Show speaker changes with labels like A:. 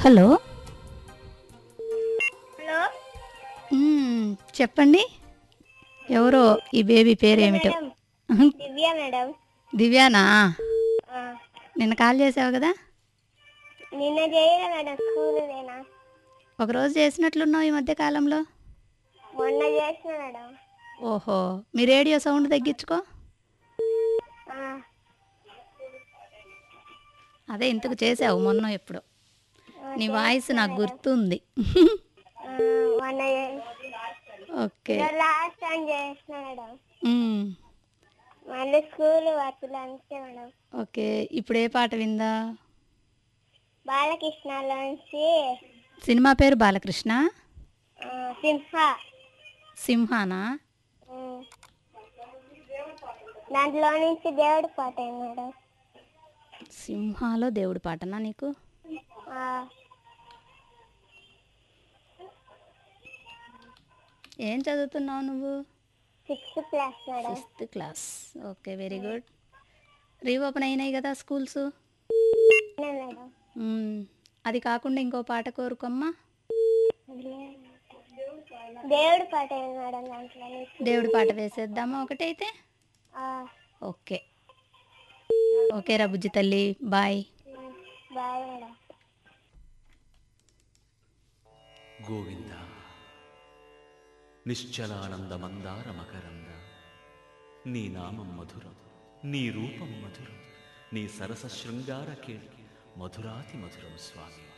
A: Hello
B: hello
A: మ్మ్, చెప్పండి ఎవరో ఈ బేబీ పేరేమిటో
B: మేడం దివ్య మేడం
A: దివ్యానా
B: ఆ,
A: నిన్న కాల్ చేసావు కదా
B: నిన్న చేయలే మేడం స్కూల్ నేనా
A: ఒకరోజు చేసినట్లున్నావు ఈ మధ్య కాలంలో
B: మొన్న చేసిన మేడం
A: ఓహో మీ రేడియో సౌండ్ తగ్గించుకో
B: ఆ,
A: అదే ఇంతకు చేసావు మొన్న ఎప్పుడు నీ వాయిస్ నాకు గుర్తుంది
B: ఆ, మొన్న చే-
A: ఓకే
B: ఈరోజు లాస్ట్ టైం చేసిన మేడం
A: మ్మ్,
B: మళ్ళీ స్కూల్ వర్కులు అంతే మేడం
A: ఓకే ఇప్పుడు ఏ పాట విందా
B: బాలకృష్ణలోంచి
A: సినిమా పేరు బాలకృష్ణ
B: ఆ, సింహ
A: సింహానా
B: ఉమ్. దాంట్లో నుంచి దేవుడి పాట అయింది మేడం
A: సింహాలో దేవుడి పాటనా నీకు
B: ఆ,
A: ఏం చదువుతున్నావు నువ్వు
B: sixth class madam
A: sixth class okay very good reopen అయినాయి కదా స్కూల్స్
B: అవునా మేడం
A: అది కాకుండా ఇంకో పాట కోరుకోమ్మా
B: దేవుడి పాట అయింది మేడం దాంట్లో నుంచి
A: దేవుడి పాట వేసేద్దామా ఒకటైతే
B: ఆ,
A: ఓకే ఓకే రా బుజ్జి తల్లి bye
B: um, bye madam
C: Govinda నిశ్చలానంద మందార మకరంద నీ నామం మధురం నీ రూపం మధురం నీ సరస శృంగార కేళి మధురాతి మధురం స్వామి